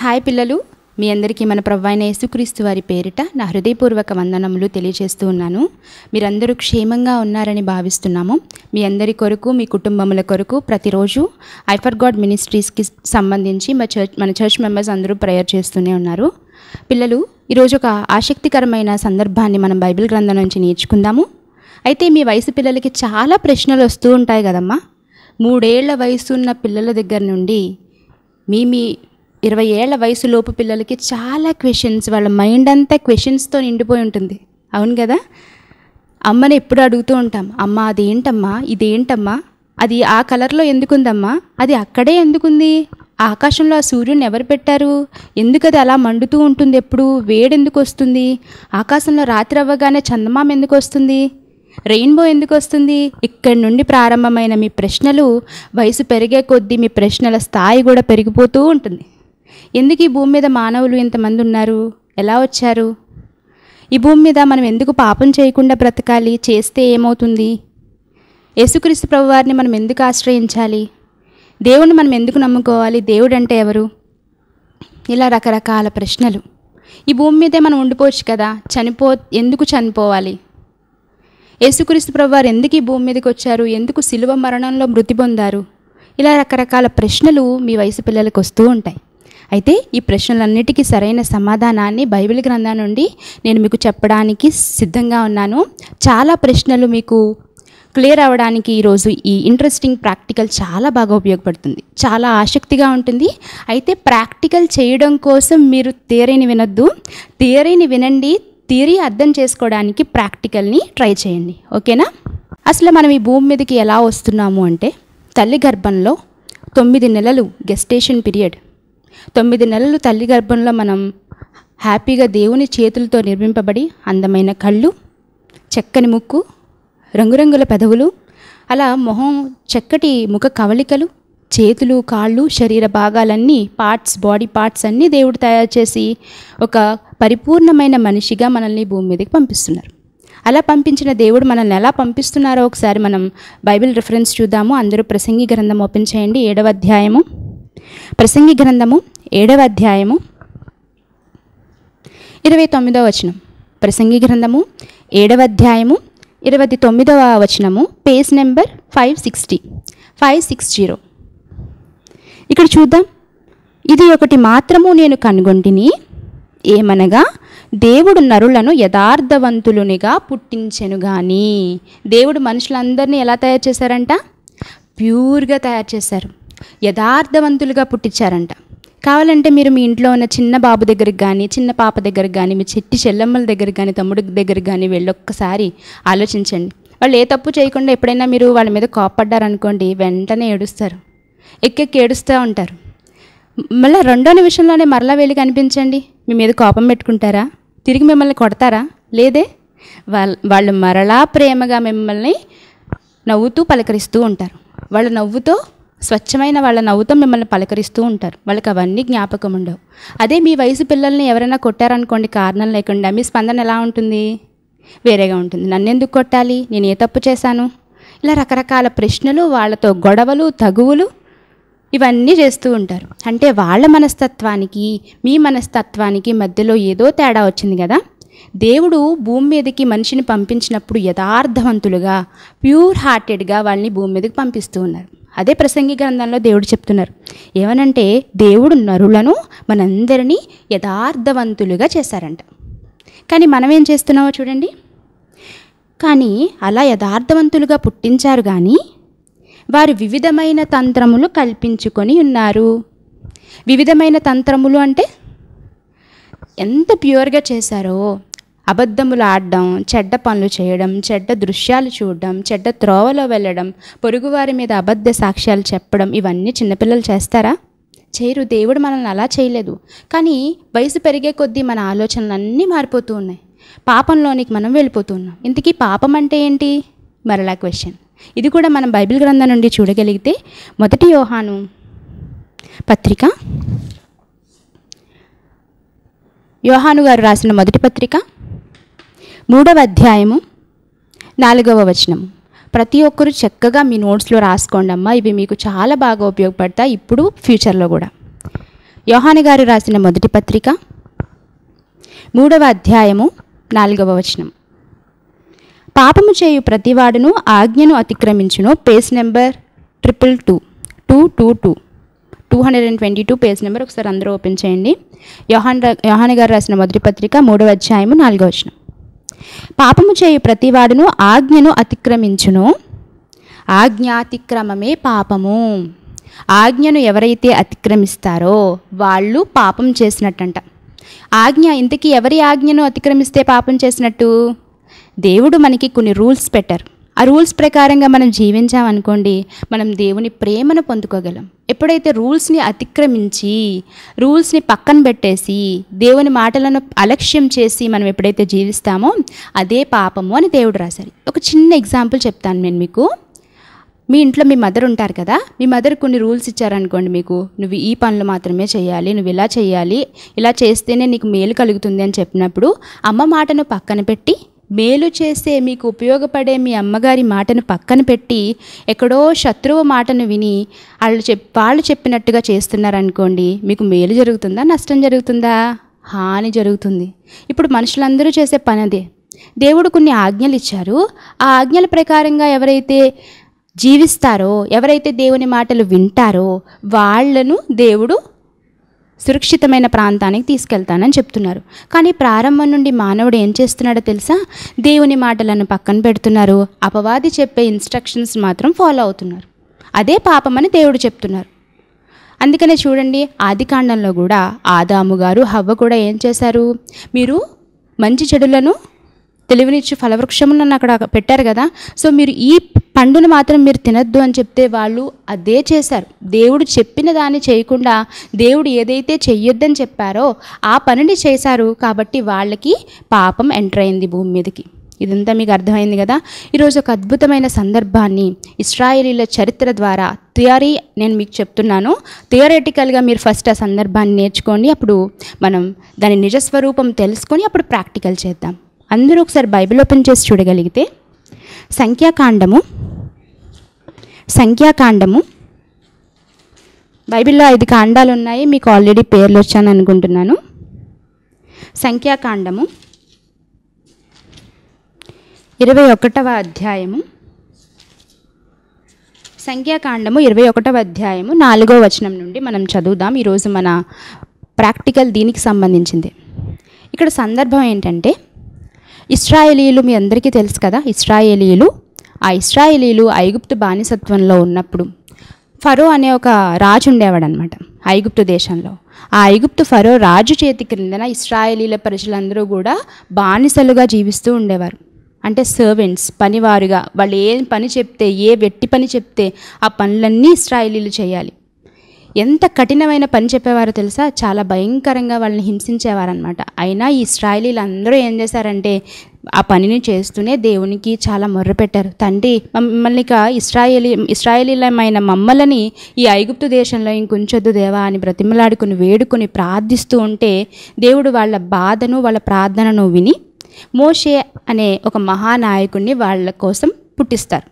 hi పిల్లలు మీ అందరికీ మన ప్రవ్వైన యేసుక్రీస్తు వారి పేరిట నా హృదయపూర్వక వందనములు తెలియజేస్తూ ఉన్నాను మీరందరూ క్షేమంగా ఉన్నారని భావిస్తున్నాము మీ అందరి కొరకు మీ కుటుంబముల కొరకు ప్రతిరోజు ఐఫర్ గాడ్ మినిస్ట్రీస్కి సంబంధించి మా చర్చ్ మన చర్చ్ మెంబర్స్ అందరూ ప్రేయర్ చేస్తూనే ఉన్నారు పిల్లలు ఈరోజు ఒక ఆసక్తికరమైన సందర్భాన్ని మనం బైబిల్ గ్రంథం నుంచి నేర్చుకుందాము అయితే మీ వయసు పిల్లలకి చాలా ప్రశ్నలు వస్తూ ఉంటాయి కదమ్మా మూడేళ్ల వయసు ఉన్న పిల్లల దగ్గర నుండి మీ మీ ఇరవై ఏళ్ల వయసు లోపు పిల్లలకి చాలా క్వశ్చన్స్ వాళ్ళ మైండ్ అంతా క్వశ్చన్స్తో నిండిపోయి ఉంటుంది అవును కదా అమ్మని ఎప్పుడు అడుగుతూ ఉంటాం అమ్మ అదేంటమ్మా ఇదేంటమ్మా అది ఆ కలర్లో ఎందుకుందమ్మా అది అక్కడే ఎందుకుంది ఆకాశంలో ఆ సూర్యుని ఎవరు పెట్టారు ఎందుకు అది అలా మండుతూ ఉంటుంది ఎప్పుడు వేడెందుకు వస్తుంది ఆకాశంలో రాత్రి అవ్వగానే చందమామ ఎందుకు వస్తుంది రెయిన్బో ఎందుకు వస్తుంది ఇక్కడి నుండి ప్రారంభమైన మీ ప్రశ్నలు వయసు పెరిగే కొద్దీ మీ ప్రశ్నల స్థాయి కూడా పెరిగిపోతూ ఉంటుంది ఎందుకు ఈ భూమి మీద మానవులు ఇంతమంది ఉన్నారు ఎలా వచ్చారు ఈ భూమి మీద మనం ఎందుకు పాపం చేయకుండా బ్రతకాలి చేస్తే ఏమవుతుంది యేసుక్రీస్తు ప్రభువారిని మనం ఎందుకు ఆశ్రయించాలి దేవుణ్ణి మనం ఎందుకు నమ్ముకోవాలి దేవుడు అంటే ఎవరు ఇలా రకరకాల ప్రశ్నలు ఈ భూమి మీదే మనం ఉండిపోవచ్చు కదా చనిపో ఎందుకు చనిపోవాలి యేసుక్రీస్తు ప్రభువారు ఎందుకు ఈ భూమి మీదకి వచ్చారు ఎందుకు సిలువ మరణంలో మృతి పొందారు ఇలా రకరకాల ప్రశ్నలు మీ వయసు పిల్లలకు వస్తూ ఉంటాయి అయితే ఈ ప్రశ్నలన్నిటికీ సరైన సమాధానాన్ని బైబిల్ గ్రంథం నుండి నేను మీకు చెప్పడానికి సిద్ధంగా ఉన్నాను చాలా ప్రశ్నలు మీకు క్లియర్ అవ్వడానికి ఈరోజు ఈ ఇంట్రెస్టింగ్ ప్రాక్టికల్ చాలా బాగా ఉపయోగపడుతుంది చాలా ఆసక్తిగా ఉంటుంది అయితే ప్రాక్టికల్ చేయడం కోసం మీరు థియరీని వినొద్దు థియరీని వినండి థియరీ అర్థం చేసుకోవడానికి ప్రాక్టికల్ని ట్రై చేయండి ఓకేనా అసలు మనం ఈ భూమి మీదకి ఎలా వస్తున్నాము అంటే తల్లి గర్భంలో తొమ్మిది నెలలు గెస్టేషన్ పీరియడ్ తొమ్మిది నెలలు తల్లి గర్భంలో మనం హ్యాపీగా దేవుని చేతులతో నిర్మింపబడి అందమైన కళ్ళు చక్కని ముక్కు రంగురంగుల పెదవులు అలా మొహం చక్కటి ముఖ కవలికలు చేతులు కాళ్ళు శరీర భాగాలన్నీ పార్ట్స్ బాడీ పార్ట్స్ అన్నీ దేవుడు తయారు చేసి ఒక పరిపూర్ణమైన మనిషిగా మనల్ని భూమి మీదకి పంపిస్తున్నారు అలా పంపించిన దేవుడు మనల్ని ఎలా పంపిస్తున్నారో ఒకసారి మనం బైబిల్ రిఫరెన్స్ చూద్దాము అందరూ ప్రసంగి గ్రంథం ఓపెన్ చేయండి ఏడవ అధ్యాయము ప్రసంగి గ్రంథము ఏడవ అధ్యాయము ఇరవై తొమ్మిదవ వచనం ప్రసంగి గ్రంథము ఏడవ అధ్యాయము ఇరవై తొమ్మిదవ వచనము page number five sixty five six zero ఇక్కడ చూద్దాం ఇది ఒకటి మాత్రము నేను కనుగొంటిని ఏమనగా దేవుడు నరులను యథార్థవంతులునిగా పుట్టించెను కానీ దేవుడు మనుషులందరినీ ఎలా తయారు చేశారంట ప్యూర్గా తయారు చేశారు యథార్థవంతులుగా పుట్టించారంట కావాలంటే మీరు మీ ఇంట్లో ఉన్న చిన్న బాబు దగ్గరికి కానీ చిన్న పాప దగ్గరికి కానీ మీ చెట్టి చెల్లమ్మల దగ్గరికి కానీ తమ్ముడి దగ్గరికి కానీ వెళ్ళి ఒక్కసారి ఆలోచించండి వాళ్ళు ఏ తప్పు చేయకుండా ఎప్పుడైనా మీరు వాళ్ళ మీద కోపడ్డారనుకోండి వెంటనే ఏడుస్తారు ఎక్కెక్కి ఏడుస్తూ ఉంటారు మళ్ళీ రెండో నిమిషంలోనే మరలా వెళ్ళి కనిపించండి మీ మీద కోపం పెట్టుకుంటారా తిరిగి మిమ్మల్ని కొడతారా లేదే వాళ్ళ వాళ్ళు మరలా ప్రేమగా మిమ్మల్ని నవ్వుతూ పలకరిస్తూ ఉంటారు వాళ్ళ నవ్వుతో స్వచ్ఛమైన వాళ్ళ నవ్వుతో మిమ్మల్ని పలకరిస్తూ ఉంటారు వాళ్ళకి అవన్నీ జ్ఞాపకం ఉండవు అదే మీ వయసు పిల్లల్ని ఎవరైనా కొట్టారనుకోండి కారణం లేకుండా మీ స్పందన ఎలా ఉంటుంది వేరేగా ఉంటుంది నన్ను ఎందుకు కొట్టాలి నేను ఏ తప్పు చేశాను ఇలా రకరకాల ప్రశ్నలు వాళ్ళతో గొడవలు తగువులు ఇవన్నీ చేస్తూ ఉంటారు అంటే వాళ్ళ మనస్తత్వానికి మీ మనస్తత్వానికి మధ్యలో ఏదో తేడా వచ్చింది కదా దేవుడు భూమి మీదకి మనిషిని పంపించినప్పుడు యథార్థవంతులుగా ప్యూర్ హార్టెడ్గా వాళ్ళని భూమి మీదకి పంపిస్తూ ఉన్నారు అదే ప్రసంగి గ్రంథంలో దేవుడు చెప్తున్నారు ఏమనంటే దేవుడు నరులను మనందరినీ యథార్థవంతులుగా చేశారంట కానీ మనం ఏం చేస్తున్నామో చూడండి కానీ అలా యథార్థవంతులుగా పుట్టించారు కానీ వారు వివిధమైన తంత్రములు కల్పించుకొని ఉన్నారు వివిధమైన తంత్రములు అంటే ఎంత ప్యూర్గా చేశారో అబద్ధములు ఆడడం చెడ్డ పనులు చేయడం చెడ్డ దృశ్యాలు చూడడం చెడ్డ త్రోవలో వెళ్ళడం పొరుగువారి మీద అబద్ధ సాక్ష్యాలు చెప్పడం ఇవన్నీ చిన్నపిల్లలు చేస్తారా చేయరు దేవుడు మనల్ని అలా చేయలేదు కానీ వయసు పెరిగే కొద్దీ మన ఆలోచనలు అన్నీ మారిపోతూ ఉన్నాయి పాపంలోనికి మనం వెళ్ళిపోతూ ఉన్నాం ఇంతకీ పాపం అంటే ఏంటి మరలా క్వశ్చన్ ఇది కూడా మనం బైబిల్ గ్రంథం నుండి చూడగలిగితే మొదటి యోహాను పత్రిక యోహాను గారు రాసిన మొదటి పత్రిక మూడవ అధ్యాయము నాలుగవ వచనం ప్రతి ఒక్కరు చక్కగా మీ నోట్స్లో రాసుకోండి అమ్మా ఇవి మీకు చాలా బాగా ఉపయోగపడతాయి ఇప్పుడు ఫ్యూచర్లో కూడా యోహాని గారు రాసిన మొదటి పత్రిక మూడవ అధ్యాయము నాలుగవ వచనం పాపము చేయు ప్రతివాడును ఆజ్ఞను అతిక్రమించును page number triple two two two two two hundred and twenty two page number ఒకసారి అందరూ ఓపెన్ చేయండి యోహాన్ రా- యోహాని గారు రాసిన మొదటి పత్రిక మూడవ అధ్యాయము నాలుగవ వచనం పాపము చేయు ప్రతివాడును ఆజ్ఞను అతిక్రమించును ఆజ్ఞాతిక్రమమే పాపము ఆజ్ఞను ఎవరైతే అతిక్రమిస్తారో వాళ్ళు పాపం చేసినట్టంట ఆజ్ఞ ఇంతకీ ఎవరి ఆజ్ఞను అతిక్రమిస్తే పాపం చేసినట్టు దేవుడు మనకి కొన్ని రూల్స్ పెట్టారు ఆ రూల్స్ ప్రకారంగా మనం జీవించామనుకోండి మనం దేవుని ప్రేమను పొందుకోగలం ఎప్పుడైతే రూల్స్ని అతిక్రమించి రూల్స్ని పక్కన పెట్టేసి దేవుని మాటలను అలక్ష్యం చేసి మనం ఎప్పుడైతే జీవిస్తామో అదే పాపము అని దేవుడు రాశారు ఒక చిన్న ఎగ్జాంపుల్ చెప్తాను నేను మీకు మీ ఇంట్లో మీ మదర్ ఉంటారు కదా మీ మదర్ కొన్ని రూల్స్ ఇచ్చారనుకోండి మీకు నువ్వు ఈ పనులు మాత్రమే చేయాలి నువ్వు ఇలా చేయాలి ఇలా చేస్తేనే నీకు మేలు కలుగుతుంది అని చెప్పినప్పుడు అమ్మ మాటను పక్కన పెట్టి మేలు చేసే మీకు ఉపయోగపడే మీ అమ్మగారి మాటను పక్కన పెట్టి ఎక్కడో శత్రువు మాటను విని వాళ్ళు చెప్ వాళ్ళు చెప్పినట్టుగా చేస్తున్నారనుకోండి మీకు మేలు జరుగుతుందా నష్టం జరుగుతుందా హాని జరుగుతుంది ఇప్పుడు మనుషులందరూ చేసే పని అదే దేవుడు కొన్ని ఆజ్ఞలు ఇచ్చారు ఆ ఆజ్ఞల ప్రకారంగా ఎవరైతే జీవిస్తారో ఎవరైతే దేవుని మాటలు వింటారో వాళ్ళను దేవుడు సురక్షితమైన ప్రాంతానికి తీసుకెళ్తానని చెప్తున్నారు కానీ ప్రారంభం నుండి మానవుడు ఏం చేస్తున్నాడో తెలుసా దేవుని మాటలను పక్కన పెడుతున్నారు అపవాది చెప్పే ఇన్స్ట్రక్షన్స్ మాత్రం ఫాలో అవుతున్నారు అదే పాపమని దేవుడు చెప్తున్నారు అందుకనే చూడండి ఆదికాండంలో కూడా ఆదాము గారు హవ్వ కూడా ఏం చేశారు మీరు మంచి చెడులను తెలివినిచ్చి ఫలవృక్షములను అక్కడ పెట్టారు కదా సో మీరు ఈ పండును మాత్రం మీరు తినద్దు అని చెప్తే వాళ్ళు అదే చేశారు దేవుడు చెప్పిన దాన్ని చేయకుండా దేవుడు ఏదైతే చెయ్యొద్దని చెప్పారో ఆ పనిని చేశారు కాబట్టి వాళ్ళకి పాపం ఎంటర్ అయింది భూమి మీదకి ఇదంతా మీకు అర్థమైంది కదా ఈరోజు ఒక అద్భుతమైన సందర్భాన్ని ఇస్రాయేలీల చరిత్ర ద్వారా థియరీ నేను మీకు చెప్తున్నాను థియరేటికల్గా మీరు ఫస్ట్ ఆ సందర్భాన్ని నేర్చుకోండి అప్పుడు మనం దాని నిజస్వరూపం తెలుసుకొని అప్పుడు ప్రాక్టికల్ చేద్దాం అందరూ ఒకసారి బైబిల్ ఓపెన్ చేసి చూడగలిగితే సంఖ్యాకాండము సంఖ్యాకాండము బైబిల్లో ఐదు కాండాలు ఉన్నాయి మీకు ఆల్రెడీ పేర్లు వచ్చాను అనుకుంటున్నాను సంఖ్యాకాండము ఇరవై ఒకటవ అధ్యాయము సంఖ్యాకాండము ఇరవై ఒకటవ అధ్యాయము నాలుగో వచనం నుండి మనం చదువుదాం ఈరోజు మన ప్రాక్టికల్ దీనికి సంబంధించింది ఇక్కడ సందర్భం ఏంటంటే ఇస్రాయేలీలు మీ అందరికీ తెలుసు కదా ఇస్రాయేలీలు ఆ ఇస్రాయేలీలు ఐగుప్తు బానిసత్వంలో ఉన్నప్పుడు ఫరో అనే ఒక రాజు ఉండేవాడనమాట ఐగుప్తు దేశంలో ఆ ఐగుప్తు ఫరో రాజు చేతి క్రిందన ఇస్రాయేలీల ప్రజలందరూ కూడా బానిసలుగా జీవిస్తూ ఉండేవారు అంటే సర్వెంట్స్ పనివారుగా వాళ్ళు ఏ పని చెప్తే ఏ వెట్టి పని చెప్తే ఆ పనులన్నీ ఇస్రాయేలీలు చేయాలి ఎంత కఠినమైన పని చెప్పేవారో తెలుసా చాలా భయంకరంగా వాళ్ళని హింసించేవారనమాట అయినా ఈ ఇస్రాయలీలు అందరూ ఏం చేశారంటే ఆ పనిని చేస్తూనే దేవునికి చాలా మొర్ర పెట్టారు తండ్రి మమ్మల్ని ఇక ఇస్రాయేలీ ఇస్రాయేలీలమైన మమ్మల్ని ఈ ఐగుప్తు దేశంలో ఇంకొంచొద్దు దేవా అని బ్రతిమలాడుకుని వేడుకొని ప్రార్థిస్తూ ఉంటే దేవుడు వాళ్ళ బాధను వాళ్ళ ప్రార్థనను విని మోషే అనే ఒక మహానాయకుడిని వాళ్ళ కోసం పుట్టిస్తారు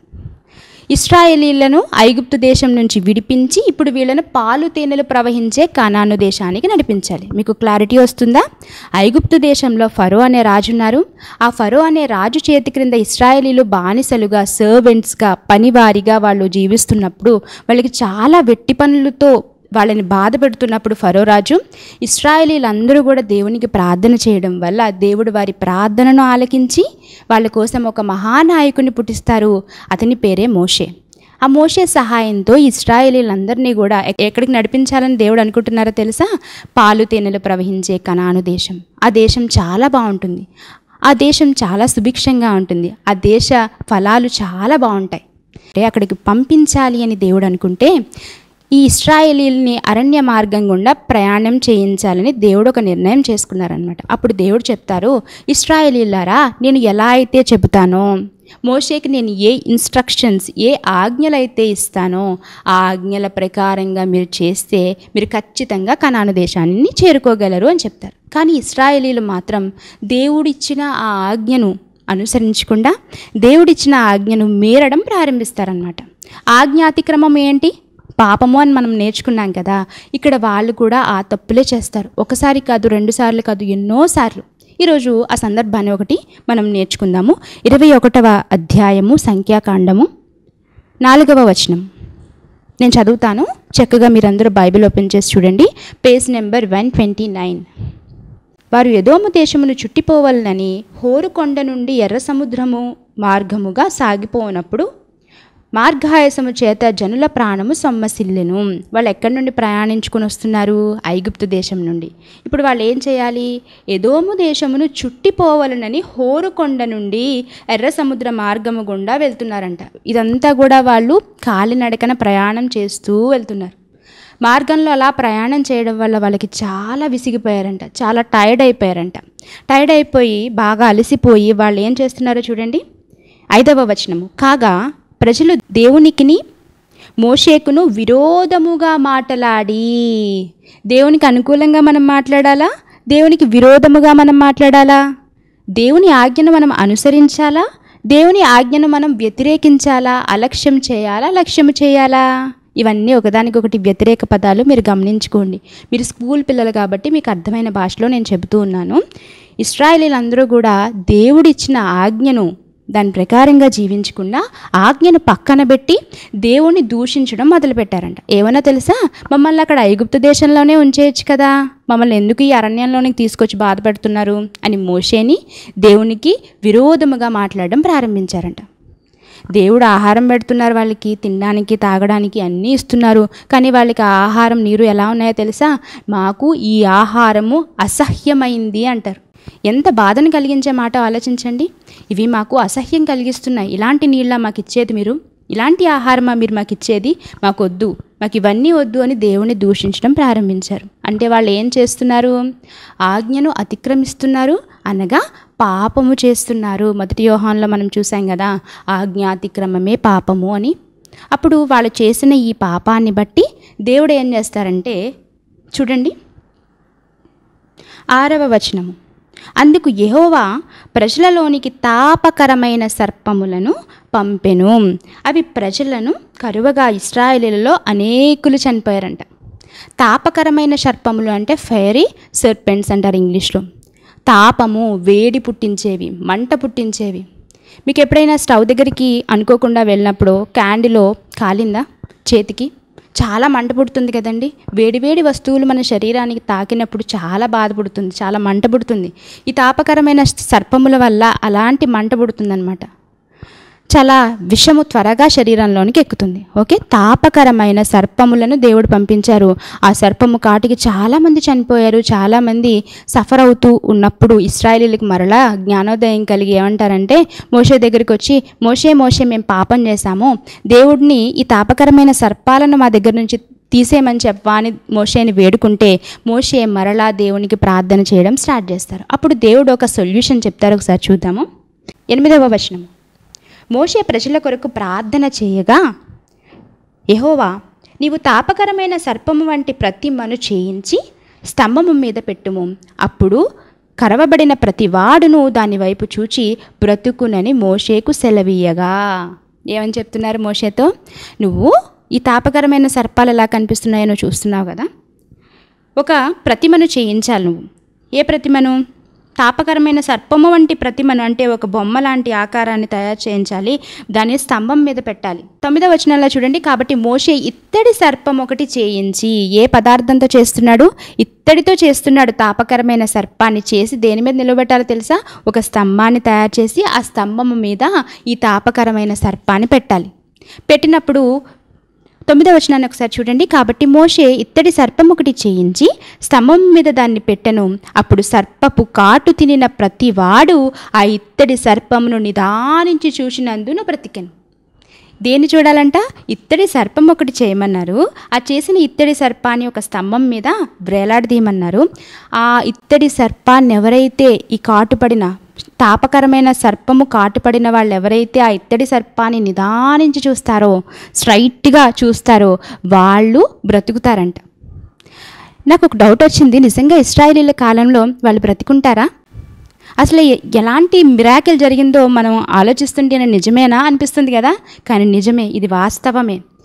ఇస్రాయేలీలను ఐగుప్తు దేశం నుంచి విడిపించి ఇప్పుడు వీళ్ళను పాలు తేనెలు ప్రవహించే కనాను దేశానికి నడిపించాలి మీకు క్లారిటీ వస్తుందా ఐగుప్తు దేశంలో ఫరో అనే రాజు ఉన్నారు ఆ ఫరో అనే రాజు చేతి క్రింద ఇస్రాయేలీలు బానిసలుగా సర్వెంట్స్గా పనివారిగా వాళ్ళు జీవిస్తున్నప్పుడు వాళ్ళకి చాలా వెట్టి పనులతో వాళ్ళని బాధ పెడుతున్నప్పుడు ఫరో రాజు ఇస్రాయేలీలందరూ కూడా దేవునికి ప్రార్థన చేయడం వల్ల దేవుడు వారి ప్రార్థనను ఆలకించి వాళ్ళ కోసం ఒక మహానాయకుని పుట్టిస్తారు అతని పేరే మోషే ఆ మోషే సహాయంతో ఇస్రాయేలీలందరినీ కూడా ఎక్- ఎక్కడికి నడిపించాలని దేవుడు అనుకుంటున్నారో తెలుసా పాలు తేనెలు ప్రవహించే కనాను దేశం ఆ దేశం చాలా బాగుంటుంది ఆ దేశం చాలా సుభిక్షంగా ఉంటుంది ఆ దేశ ఫలాలు చాలా బాగుంటాయి అంటే అక్కడికి పంపించాలి అని దేవుడు అనుకుంటే ఈ ఇస్రాయేలీల్ని అరణ్య మార్గం గుండా ప్రయాణం చేయించాలని దేవుడు ఒక నిర్ణయం చేసుకున్నారనమాట అప్పుడు దేవుడు చెప్తారు ఇస్రాయేలీలారా నేను ఎలా అయితే చెబుతానో మోషేకి నేను ఏ ఇన్స్ట్రక్షన్స్ ఏ ఆజ్ఞలు అయితే ఇస్తానో ఆ ఆజ్ఞల ప్రకారంగా మీరు చేస్తే మీరు ఖచ్చితంగా కనాను దేశాన్ని చేరుకోగలరు అని చెప్తారు కానీ ఇస్రాయేలీలు మాత్రం దేవుడిచ్చిన ఆ ఆజ్ఞను అనుసరించకుండా దేవుడిచ్చిన ఆజ్ఞను మీరడం ప్రారంభిస్తారనమాట ఆజ్ఞాతిక్రమం ఏంటి పాపము అని మనం నేర్చుకున్నాం కదా ఇక్కడ వాళ్ళు కూడా ఆ తప్పులే చేస్తారు ఒకసారి కాదు రెండు సార్లు కాదు ఎన్నోసార్లు ఈరోజు ఆ సందర్భాన్ని ఒకటి మనం నేర్చుకుందాము ఇరవై ఒకటవ అధ్యాయము సంఖ్యాకాండము నాలుగవ వచనం నేను చదువుతాను చక్కగా మీరందరూ బైబిల్ ఓపెన్ చేసి చూడండి page number one twenty nine వారు ఎదోము దేశమును చుట్టిపోవాలనని హోరుకొండ నుండి ఎర్ర సముద్రము మార్గముగా సాగిపోనప్పుడు మార్గాయసము చేత జనుల ప్రాణము సొమ్మసిల్లెను వాళ్ళు ఎక్కడి నుండి ప్రయాణించుకుని వస్తున్నారు ఐగుప్తు దేశం నుండి ఇప్పుడు వాళ్ళు ఏం చేయాలి ఎదోము దేశమును చుట్టిపోవాలనని హోరుకొండ నుండి ఎర్ర సముద్ర మార్గము గుండా వెళ్తున్నారంట ఇదంతా కూడా వాళ్ళు కాలినడకన ప్రయాణం చేస్తూ వెళ్తున్నారు మార్గంలో అలా ప్రయాణం చేయడం వల్ల వాళ్ళకి చాలా విసిగిపోయారంట చాలా టైర్డ్ అయిపోయారంట టైర్డ్ అయిపోయి బాగా అలసిపోయి వాళ్ళు ఏం చేస్తున్నారో చూడండి ఐదవ వచనము కాగా ప్రజలు దేవునికిని మోషేకును విరోధముగా మాటలాడి దేవునికి అనుకూలంగా మనం మాట్లాడాలా దేవునికి విరోధముగా మనం మాట్లాడాలా దేవుని ఆజ్ఞను మనం అనుసరించాలా దేవుని ఆజ్ఞను మనం వ్యతిరేకించాలా అలక్ష్యం చేయాలా లక్ష్యం చేయాలా ఇవన్నీ ఒకదానికొకటి వ్యతిరేక పదాలు మీరు గమనించుకోండి మీరు స్కూల్ పిల్లలు కాబట్టి మీకు అర్థమైన భాషలో నేను చెబుతూ ఉన్నాను ఇస్రాయేలీలందరూ కూడా దేవుడిచ్చిన ఆజ్ఞను దాని ప్రకారంగా జీవించకుండా ఆజ్ఞను పక్కన పెట్టి దేవుణ్ణి దూషించడం మొదలుపెట్టారంట ఏమన్నా తెలుసా మమ్మల్ని అక్కడ ఐగుప్తు దేశంలోనే ఉంచేయచ్చు కదా మమ్మల్ని ఎందుకు ఈ అరణ్యంలోనికి తీసుకొచ్చి బాధపెడుతున్నారు అని మోషేని దేవునికి విరోధముగా మాట్లాడడం ప్రారంభించారంట దేవుడు ఆహారం పెడుతున్నారు వాళ్ళకి తినడానికి తాగడానికి అన్నీ ఇస్తున్నారు కానీ వాళ్ళకి ఆ ఆహారం నీరు ఎలా ఉన్నాయో తెలుసా మాకు ఈ ఆహారము అసహ్యమైంది అంటారు ఎంత బాధను కలిగించే మాట ఆలోచించండి ఇవి మాకు అసహ్యం కలిగిస్తున్నాయి ఇలాంటి నీళ్ళ మాకు ఇచ్చేది మీరు ఇలాంటి ఆహారమా మీరు మాకు ఇచ్చేది మాకు వద్దు మాకు ఇవన్నీ వద్దు అని దేవుని దూషించడం ప్రారంభించారు అంటే వాళ్ళు ఏం చేస్తున్నారు ఆజ్ఞను అతిక్రమిస్తున్నారు అనగా పాపము చేస్తున్నారు మొదటి యోహాన్లో మనం చూసాం కదా ఆజ్ఞ అతిక్రమమే పాపము అని అప్పుడు వాళ్ళు చేసిన ఈ పాపాన్ని బట్టి దేవుడు ఏం చేస్తారంటే చూడండి ఆరవ వచనము అందుకు యెహోవా ప్రజలలోనికి తాపకరమైన సర్పములను పంపెను అవి ప్రజలను కరువగా ఇస్రాయేలీలలో అనేకులు చనిపోయారంట తాపకరమైన సర్పములు అంటే ఫైరీ సర్పెంట్స్ అంటారు ఇంగ్లీష్లో తాపము వేడి పుట్టించేవి మంట పుట్టించేవి మీకు ఎప్పుడైనా స్టవ్ దగ్గరికి అనుకోకుండా వెళ్ళినప్పుడు క్యాండిలో కాలిందా చేతికి చాలా మంట పుడుతుంది కదండి వేడివేడి వస్తువులు మన శరీరానికి తాకినప్పుడు చాలా బాధ పుడుతుంది చాలా మంట పుడుతుంది ఈ తాపకరమైన సర్పముల వల్ల అలాంటి మంట పుడుతుందన్నమాట చాలా విషము త్వరగా శరీరంలోనికి ఎక్కుతుంది ఓకే తాపకరమైన సర్పములను దేవుడు పంపించారు ఆ సర్పము కాటికి చాలామంది చనిపోయారు చాలామంది సఫర్ అవుతూ ఉన్నప్పుడు ఇస్రాయలీలకు మరలా జ్ఞానోదయం కలిగి ఏమంటారంటే మోషే దగ్గరికి వచ్చి మోషే మోషే మేము పాపం చేశాము దేవుడిని ఈ తాపకరమైన సర్పాలను మా దగ్గర నుంచి తీసేయమని చెప్పవా అని మోషేని వేడుకుంటే మోషే మరలా దేవునికి ప్రార్థన చేయడం స్టార్ట్ చేస్తారు అప్పుడు దేవుడు ఒక సొల్యూషన్ చెప్తారు ఒకసారి చూద్దాము ఎనిమిదవ వచనం మోషే ప్రజల కొరకు ప్రార్థన చేయగా యెహోవా నీవు తాపకరమైన సర్పము వంటి ప్రతిమను చేయించి స్తంభము మీద పెట్టుము అప్పుడు కరవబడిన ప్రతి వాడును దాని వైపు చూచి బ్రతుకునని మోషేకు సెలవీయగా ఏమని చెప్తున్నారు మోషేతో నువ్వు ఈ తాపకరమైన సర్పాలు ఎలా కనిపిస్తున్నాయో నువ్వు చూస్తున్నావు కదా ఒక ప్రతిమను చేయించాలి నువ్వు ఏ ప్రతిమను తాపకరమైన సర్పము వంటి ప్రతిమను అంటే ఒక బొమ్మ లాంటి ఆకారాన్ని తయారు చేయించాలి దాన్ని స్తంభం మీద పెట్టాలి తొమ్మిదవ వచనంలో చూడండి కాబట్టి మోషే ఇత్తడి సర్పం ఒకటి చేయించి ఏ పదార్థంతో చేస్తున్నాడు ఇత్తడితో చేస్తున్నాడు తాపకరమైన సర్పాన్ని చేసి దేని మీద నిలబెట్టాలో తెలుసా ఒక స్తంభాన్ని తయారు చేసి ఆ స్తంభము మీద ఈ తాపకరమైన సర్పాన్ని పెట్టాలి పెట్టినప్పుడు తొమ్మిదవ వచనాన్ని ఒకసారి చూడండి కాబట్టి మోషే ఇత్తడి సర్పం ఒకటి చేయించి స్తంభం మీద దాన్ని పెట్టెను అప్పుడు సర్పపు కాటు తినిన ప్రతివాడు ఆ ఇత్తడి సర్పమును నిదానించి చూసినందున బ్రతికెను దేన్ని చూడాలంట ఇత్తడి సర్పం ఒకటి చేయమన్నారు ఆ చేసిన ఇత్తడి సర్పాన్ని ఒక స్తంభం మీద వ్రేలాడదీయమన్నారు ఆ ఇత్తడి సర్పాన్ని ఎవరైతే ఈ కాటుపడిన తాపకరమైన సర్పము కాటుపడిన వాళ్ళు ఎవరైతే ఆ ఇత్తడి సర్పాన్ని నిదానించి చూస్తారో స్ట్రైట్గా చూస్తారో వాళ్ళు బ్రతుకుతారంట నాకు ఒక డౌట్ వచ్చింది నిజంగా ఇస్రాయేలీల కాలంలో వాళ్ళు బ్రతికుంటారా అసలు ఎ- ఎలాంటి మిరాకిల్ జరిగిందో మనం ఆలోచిస్తుంటే నిజమేనా అనిపిస్తుంది కదా కానీ నిజమే ఇది వాస్తవమే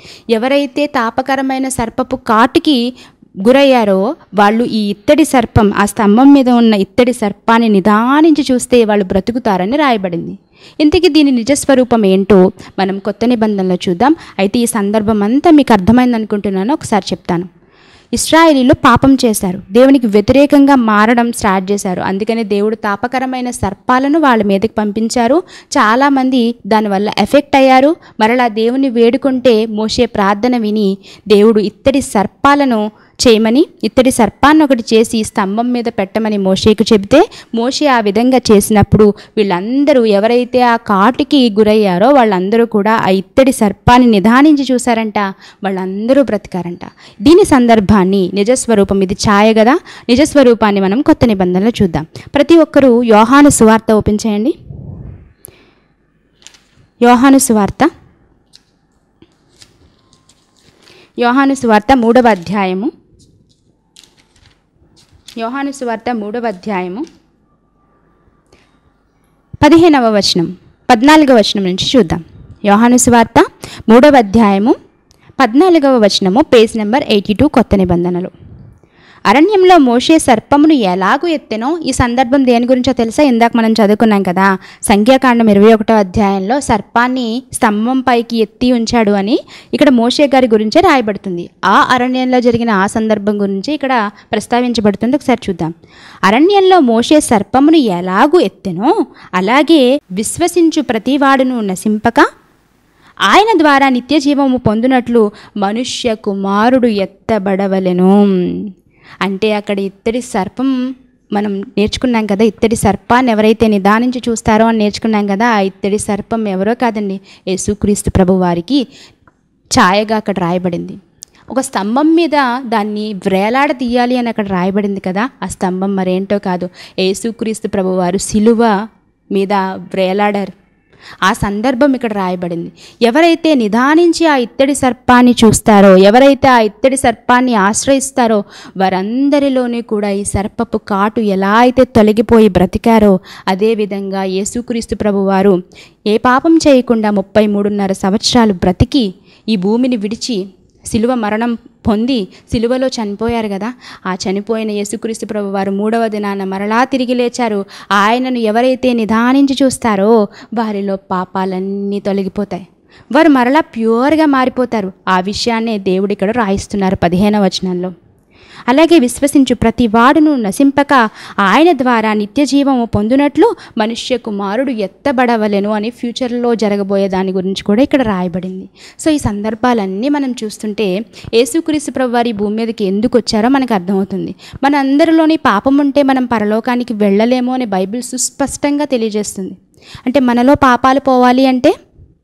ఎవరైతే తాపకరమైన సర్పపు కాటుకి గురయ్యారో వాళ్ళు ఈ ఇత్తడి సర్పం ఆ స్తంభం మీద ఉన్న ఇత్తడి సర్పాన్ని నిదానించి చూస్తే వాళ్ళు బ్రతుకుతారని రాయబడింది ఇంతకీ దీని నిజస్వరూపం ఏంటో మనం కొత్త నిబంధనలో చూద్దాం అయితే ఈ సందర్భం అంతా మీకు అర్థమైంది అనుకుంటున్నాను ఒకసారి చెప్తాను ఇస్రాయేలీలు పాపం చేశారు దేవునికి వ్యతిరేకంగా మారడం స్టార్ట్ చేశారు అందుకని దేవుడు తాపకరమైన సర్పాలను వాళ్ళ మీదకి పంపించారు చాలామంది దానివల్ల ఎఫెక్ట్ అయ్యారు మరలా దేవుని వేడుకుంటే మోసే ప్రార్థన విని దేవుడు ఇత్తడి సర్పాలను చేయమని ఇత్తడి సర్పాన్ని ఒకటి చేసి స్తంభం మీద పెట్టమని మోషేకు చెబితే మోషే ఆ విధంగా చేసినప్పుడు వీళ్ళందరూ ఎవరైతే ఆ కాటుకి గురయ్యారో వాళ్ళందరూ కూడా ఆ ఇత్తడి సర్పాన్ని నిదానించి చూశారంట వాళ్ళందరూ బ్రతికారంట దీని సందర్భాన్ని నిజస్వరూపం ఇది ఛాయ కదా నిజస్వరూపాన్ని మనం కొత్త నిబంధనలో చూద్దాం ప్రతి ఒక్కరూ యోహాను సువార్త ఓపెన్ చేయండి యోహాను సువార్త యోహాను సువార్త మూడవ అధ్యాయము యోహాను సువార్త మూడవ అధ్యాయము పదిహేనవ వచనం పద్నాలుగవ వచనం నుంచి చూద్దాం యోహాను సువార్త మూడవ అధ్యాయము పద్నాలుగవ వచనము పేజ్ నెంబర్ ఎయిటీ టూ కొత్త నిబంధనలు అరణ్యంలో మోషే సర్పమును ఎలాగూ ఎత్తెనో ఈ సందర్భం దేని గురించో తెలుసా ఇందాక మనం చదువుకున్నాం కదా సంఖ్యాకాండం ఇరవై ఒకటో అధ్యాయంలో సర్పాన్ని స్తంభం పైకి ఎత్తి ఉంచాడు అని ఇక్కడ మోషే గారి గురించే రాయబడుతుంది ఆ అరణ్యంలో జరిగిన ఆ సందర్భం గురించి ఇక్కడ ప్రస్తావించబడుతుంది ఒకసారి చూద్దాం అరణ్యంలో మోషే సర్పమును ఎలాగూ ఎత్తెనో అలాగే విశ్వసించు ప్రతివాడును నశింపక ఆయన ద్వారా నిత్య జీవము పొందునట్లు మనుష్య కుమారుడు ఎత్తబడవలెను అంటే అక్కడ ఇత్తడి సర్పం మనం నేర్చుకున్నాం కదా ఇత్తడి సర్పాన్ని ఎవరైతే నిదానించి చూస్తారో అని నేర్చుకున్నాం కదా ఆ ఇత్తడి సర్పం ఎవరో కాదండి యేసుక్రీస్తు ప్రభు వారికి ఛాయగా అక్కడ రాయబడింది ఒక స్తంభం మీద దాన్ని వ్రేలాడ తీయాలి అని అక్కడ రాయబడింది కదా ఆ స్తంభం మరేంటో కాదు యేసుక్రీస్తు ప్రభువారు సిలువ మీద వ్రేలాడారు ఆ సందర్భం ఇక్కడ రాయబడింది ఎవరైతే నిదానించి ఆ ఇత్తడి సర్పాన్ని చూస్తారో ఎవరైతే ఆ ఇత్తడి సర్పాన్ని ఆశ్రయిస్తారో వారందరిలోనే కూడా ఈ సర్పపు కాటు ఎలా అయితే తొలగిపోయి బ్రతికారో అదేవిధంగా యేసుక్రీస్తు ప్రభువారు ఏ పాపం చేయకుండా ముప్పై మూడున్నర సంవత్సరాలు బ్రతికి ఈ భూమిని విడిచి సిలువ మరణం పొంది సిలువలో చనిపోయారు కదా ఆ చనిపోయిన యేసుక్రీస్తు ప్రభు వారు మూడవ దినాన మరలా తిరిగి లేచారు ఆయనను ఎవరైతే నిదానించి చూస్తారో వారిలో పాపాలన్నీ తొలగిపోతాయి వారు మరలా ప్యూర్గా మారిపోతారు ఆ విషయాన్నే దేవుడు ఇక్కడ రాయిస్తున్నారు పదిహేనవ వచనంలో అలాగే విశ్వసించు ప్రతి వాడును నశింపక ఆయన ద్వారా నిత్య జీవము పొందునట్లు మనుష్య కుమారుడు ఎత్తబడవలెను అని ఫ్యూచర్లో జరగబోయే దాని గురించి కూడా ఇక్కడ రాయబడింది సో ఈ సందర్భాలన్నీ మనం చూస్తుంటే యేసుక్రీస్తు ప్రభు వారి భూమి మీదకి ఎందుకు వచ్చారో మనకు అర్థమవుతుంది మన అందరిలోని పాపం ఉంటే మనం పరలోకానికి వెళ్ళలేమో అని బైబిల్ సుస్పష్టంగా తెలియజేస్తుంది అంటే మనలో పాపాలు పోవాలి అంటే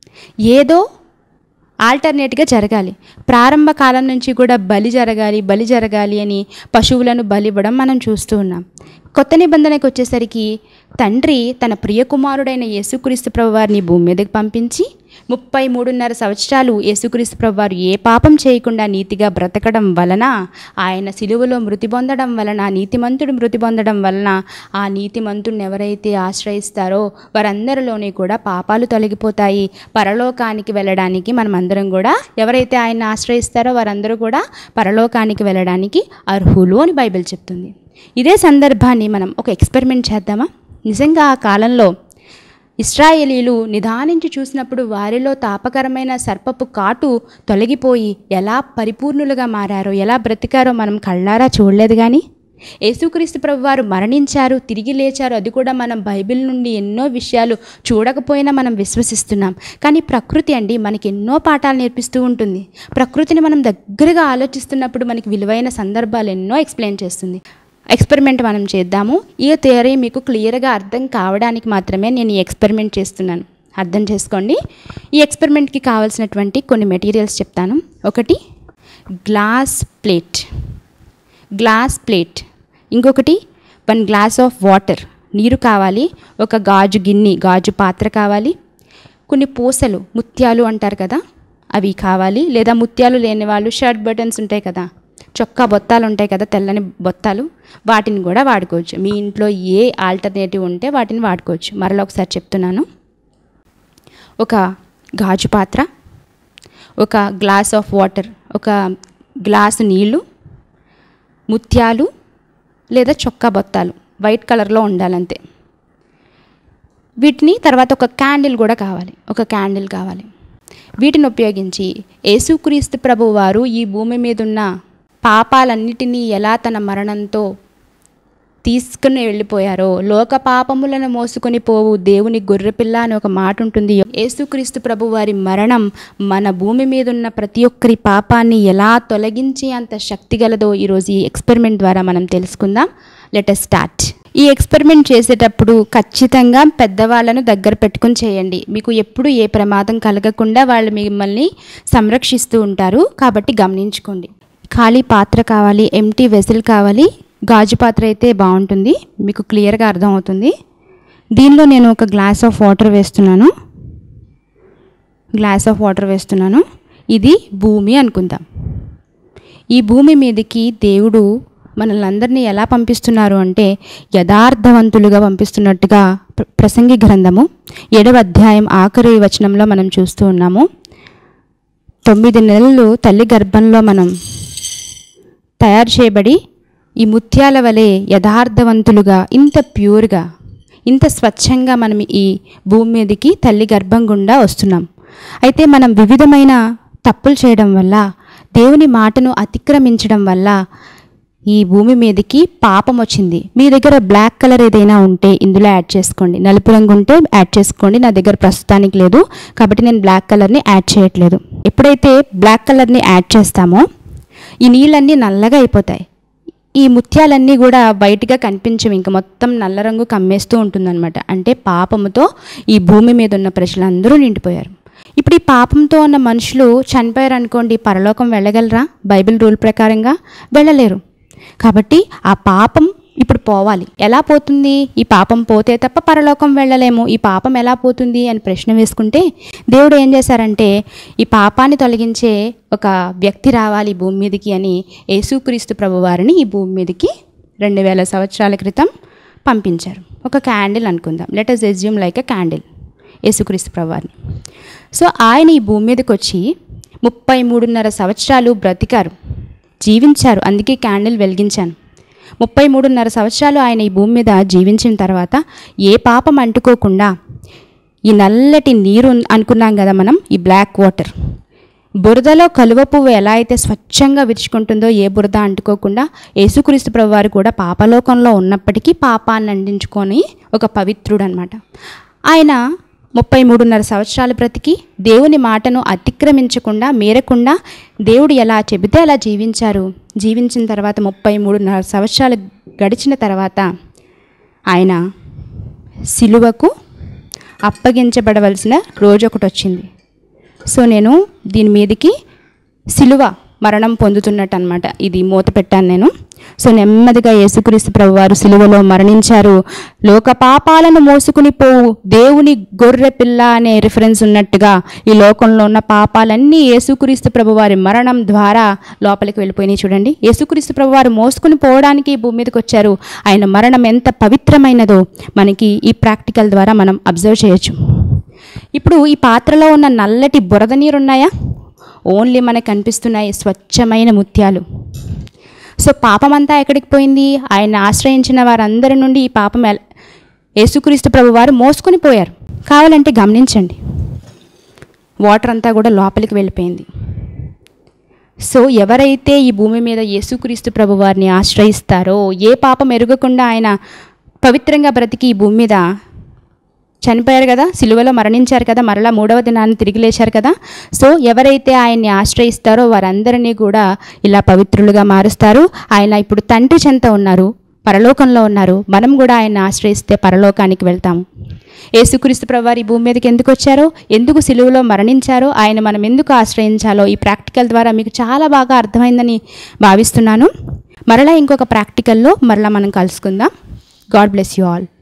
ఏదో ఆల్టర్నేట్గా జరగాలి ప్రారంభ కాలం నుంచి కూడా బలి జరగాలి బలి జరగాలి అని పశువులను బలివ్వడం మనం చూస్తూ ఉన్నాం కొత్త నిబంధనకు వచ్చేసరికి తండ్రి తన ప్రియకుమారుడైన యేసుక్రీస్తు ప్రభువారిని భూమి మీదకి పంపించి ముప్పై మూడున్నర సంవత్సరాలు యేసుక్రీస్తు ప్రభువారు ఏ పాపం చేయకుండా నీతిగా బ్రతకడం వలన ఆయన సిలువలో మృతి పొందడం వలన నీతిమంతుడు మృతి పొందడం వలన ఆ నీతిమంతుడిని ఎవరైతే ఆశ్రయిస్తారో వారందరిలోనే కూడా పాపాలు తొలగిపోతాయి పరలోకానికి వెళ్ళడానికి మనం అందరం కూడా ఎవరైతే ఆయన ఆశ్రయిస్తారో వారందరూ కూడా పరలోకానికి వెళ్ళడానికి అర్హులు అని బైబిల్ చెప్తుంది ఇదే సందర్భాన్ని మనం ఒక ఎక్స్పెరిమెంట్ చేద్దామా నిజంగా ఆ కాలంలో ఇస్రాయేలీలు నిదానించి చూసినప్పుడు వారిలో తాపకరమైన సర్పపు కాటు తొలగిపోయి ఎలా పరిపూర్ణులుగా మారారో ఎలా బ్రతికారో మనం కళ్ళారా చూడలేదు కానీ యేసుక్రీస్తు ప్రభు వారు మరణించారు తిరిగి లేచారు అది కూడా మనం బైబిల్ నుండి ఎన్నో విషయాలు చూడకపోయినా మనం విశ్వసిస్తున్నాం కానీ ప్రకృతి అండి మనకి ఎన్నో పాఠాలు నేర్పిస్తూ ఉంటుంది ప్రకృతిని మనం దగ్గరగా ఆలోచిస్తున్నప్పుడు మనకి విలువైన సందర్భాలు ఎన్నో ఎక్స్ప్లెయిన్ చేస్తుంది ఎక్స్పెరిమెంట్ మనం చేద్దాము ఈ థియరీ మీకు క్లియర్గా అర్థం కావడానికి మాత్రమే నేను ఈ ఎక్స్పెరిమెంట్ చేస్తున్నాను అర్థం చేసుకోండి ఈ ఎక్స్పెరిమెంట్కి కావాల్సినటువంటి కొన్ని మెటీరియల్స్ చెప్తాను ఒకటి గ్లాస్ ప్లేట్ గ్లాస్ ప్లేట్ ఇంకొకటి వన్ గ్లాస్ ఆఫ్ వాటర్ నీరు కావాలి ఒక గాజు గిన్నె గాజు పాత్ర కావాలి కొన్ని పూసలు ముత్యాలు అంటారు కదా అవి కావాలి లేదా ముత్యాలు లేని వాళ్ళు షర్ట్ బటన్స్ ఉంటాయి కదా చొక్కా బొత్తాలు ఉంటాయి కదా తెల్లని బొత్తాలు వాటిని కూడా వాడుకోవచ్చు మీ ఇంట్లో ఏ ఆల్టర్నేటివ్ ఉంటే వాటిని వాడుకోవచ్చు మరలా ఒకసారి చెప్తున్నాను ఒక గాజు పాత్ర ఒక గ్లాస్ ఆఫ్ వాటర్ ఒక గ్లాసు నీళ్ళు ముత్యాలు లేదా చొక్కా బొత్తాలు వైట్ కలర్లో ఉండాలంతే వీటిని తర్వాత ఒక క్యాండిల్ కూడా కావాలి ఒక క్యాండిల్ కావాలి వీటిని ఉపయోగించి యేసుక్రీస్తు ప్రభు వారు ఈ భూమి మీద ఉన్న పాపాలన్నిటినీ ఎలా తన మరణంతో తీసుకుని వెళ్ళిపోయారో లోక పాపములను మోసుకొని పోవు దేవుని గొర్రెపిల్ల అని ఒక మాట ఉంటుంది యేసుక్రీస్తు ప్రభు వారి మరణం మన భూమి మీద ఉన్న ప్రతి ఒక్కరి పాపాన్ని ఎలా తొలగించే అంత శక్తి గలదో ఈరోజు ఈ ఎక్స్పెరిమెంట్ ద్వారా మనం తెలుసుకుందాం లెట్ స్టార్ట్ ఈ ఎక్స్పెరిమెంట్ చేసేటప్పుడు ఖచ్చితంగా పెద్దవాళ్ళను దగ్గర పెట్టుకుని చేయండి మీకు ఎప్పుడు ఏ ప్రమాదం కలగకుండా వాళ్ళు మిమ్మల్ని సంరక్షిస్తూ ఉంటారు కాబట్టి గమనించుకోండి ఖాళీ పాత్ర కావాలి ఎంటీ వెసిల్ కావాలి గాజు పాత్ర అయితే బాగుంటుంది మీకు క్లియర్గా అర్థమవుతుంది దీనిలో నేను ఒక గ్లాస్ ఆఫ్ వాటర్ వేస్తున్నాను గ్లాస్ ఆఫ్ వాటర్ వేస్తున్నాను ఇది భూమి అనుకుందాం ఈ భూమి మీదకి దేవుడు మనల్ని అందరినీ ఎలా పంపిస్తున్నారు అంటే యథార్థవంతులుగా పంపిస్తున్నట్టుగా ప్ర- ప్రసంగి గ్రంథము ఏడవ అధ్యాయం ఆఖరి వచనంలో మనం చూస్తూ ఉన్నాము తొమ్మిది నెలలు తల్లి గర్భంలో మనం తయారు చేయబడి ఈ ముత్యాల వలె యథార్థవంతులుగా ఇంత ప్యూర్గా ఇంత స్వచ్ఛంగా మనం ఈ భూమి మీదకి తల్లి గర్భం గుండా వస్తున్నాం అయితే మనం వివిధమైన తప్పులు చేయడం వల్ల దేవుని మాటను అతిక్రమించడం వల్ల ఈ భూమి మీదకి పాపం వచ్చింది మీ దగ్గర బ్లాక్ కలర్ ఏదైనా ఉంటే ఇందులో యాడ్ చేసుకోండి నలుపు రంగు ఉంటే యాడ్ చేసుకోండి నా దగ్గర ప్రస్తుతానికి లేదు కాబట్టి నేను బ్లాక్ కలర్ని యాడ్ చేయట్లేదు ఎప్పుడైతే బ్లాక్ కలర్ని యాడ్ చేస్తామో ఈ నీళ్ళన్నీ నల్లగా అయిపోతాయి ఈ ముత్యాలన్నీ కూడా బయటగా కనిపించవు ఇంకా మొత్తం నల్ల రంగు కమ్మేస్తూ ఉంటుందన్నమాట అంటే పాపముతో ఈ భూమి మీద ఉన్న ప్రజలందరూ నిండిపోయారు ఇప్పుడు ఈ పాపంతో ఉన్న మనుషులు చనిపోయారు అనుకోండి పరలోకం వెళ్ళగలరా బైబిల్ రూల్ ప్రకారంగా వెళ్ళలేరు కాబట్టి ఆ పాపం ఇప్పుడు పోవాలి ఎలా పోతుంది ఈ పాపం పోతే తప్ప పరలోకం వెళ్ళలేము ఈ పాపం ఎలా పోతుంది అని ప్రశ్న వేసుకుంటే దేవుడు ఏం చేశారంటే ఈ పాపాన్ని తొలగించే ఒక వ్యక్తి రావాలి ఈ భూమి మీదకి అని యేసుక్రీస్తు ప్రభు వారిని ఈ భూమి మీదకి రెండు వేల సంవత్సరాల క్రితం పంపించారు ఒక క్యాండిల్ అనుకుందాం let us assume like a candle యేసుక్రీస్తు ప్రభు వారిని సో ఆయన ఈ భూమి మీదకి వచ్చి ముప్పై మూడున్నర సంవత్సరాలు బ్రతికారు జీవించారు అందుకే క్యాండిల్ వెలిగించాను ముప్పై మూడున్నర సంవత్సరాలు ఆయన ఈ భూమి మీద జీవించిన తర్వాత ఏ పాపం అంటుకోకుండా ఈ నల్లటి నీరు ఉన్- అనుకున్నాం కదా మనం ఈ బ్లాక్ వాటర్ బురదలో కలువ పువ్వు ఎలా అయితే స్వచ్ఛంగా విరుచుకుంటుందో ఏ బురద అంటుకోకుండా యేసుక్రీస్తు ప్రభు వారు కూడా పాపలోకంలో ఉన్నప్పటికీ పాపాన్ని అందించుకొని ఒక పవిత్రుడు అనమాట ఆయన ముప్పై మూడున్నర సంవత్సరాలు బ్రతికి దేవుని మాటను అతిక్రమించకుండా మీరకుండా దేవుడు ఎలా చెబితే అలా జీవించారు జీవించిన తర్వాత ముప్పై మూడున్నర సంవత్సరాలు గడిచిన తర్వాత ఆయన సిలువకు అప్పగించబడవలసిన రోజు ఒకటి వచ్చింది సో నేను దీని మీదకి సిలువ మరణం పొందుతున్నట్టు అనమాట ఇది మూత పెట్టాను నేను సో నెమ్మదిగా యేసుక్రీస్తు ప్రభు వారు సిలువలో మరణించారు లోక పాపాలను మోసుకుని పోవు దేవుని గొర్రె పిల్ల అనే రిఫరెన్స్ ఉన్నట్టుగా ఈ లోకంలో ఉన్న పాపాలన్నీ యేసుక్రీస్తు ప్రభు వారి మరణం ద్వారా లోపలికి వెళ్ళిపోయినాయి చూడండి యేసుక్రీస్తు ప్రభు వారు మోసుకుని పోవడానికి ఈ భూమి మీదకి వచ్చారు ఆయన మరణం ఎంత పవిత్రమైనదో మనకి ఈ ప్రాక్టికల్ ద్వారా మనం అబ్జర్వ్ చేయొచ్చు ఇప్పుడు ఈ పాత్రలో ఉన్న నల్లటి బురద నీరు ఉన్నాయా ఓన్లీ మనకు కనిపిస్తున్నాయి స్వచ్ఛమైన ముత్యాలు సో పాపం అంతా ఎక్కడికి పోయింది ఆయన ఆశ్రయించిన వారందరి నుండి ఈ పాపం ఎల- యేసుక్రీస్తు ప్రభు వారు మోసుకొని పోయారు కావాలంటే గమనించండి వాటర్ అంతా కూడా లోపలికి వెళ్ళిపోయింది సో ఎవరైతే ఈ భూమి మీద యేసుక్రీస్తు ప్రభు వారిని ఆశ్రయిస్తారో ఏ పాపం ఎరగకుండా ఆయన పవిత్రంగా బ్రతికి ఈ భూమి మీద చనిపోయారు కదా సిలువలో మరణించారు కదా మరలా మూడవ దినాన్ని తిరిగి లేచారు కదా సో ఎవరైతే ఆయన్ని ఆశ్రయిస్తారో వారందరినీ కూడా ఇలా పవిత్రులుగా మారుస్తారు ఆయన ఇప్పుడు తండ్రి చెంత ఉన్నారు పరలోకంలో ఉన్నారు మనం కూడా ఆయన్ని ఆశ్రయిస్తే పరలోకానికి వెళ్తాము యేసుక్రీస్తు ప్రభువారు ఈ భూమి మీదకి ఎందుకు వచ్చారో ఎందుకు సిలువలో మరణించారో ఆయన మనం ఎందుకు ఆశ్రయించాలో ఈ ప్రాక్టికల్ ద్వారా మీకు చాలా బాగా అర్థమైందని భావిస్తున్నాను మరలా ఇంకొక ప్రాక్టికల్లో మరలా మనం కలుసుకుందాం గాడ్ బ్లెస్ యూ ఆల్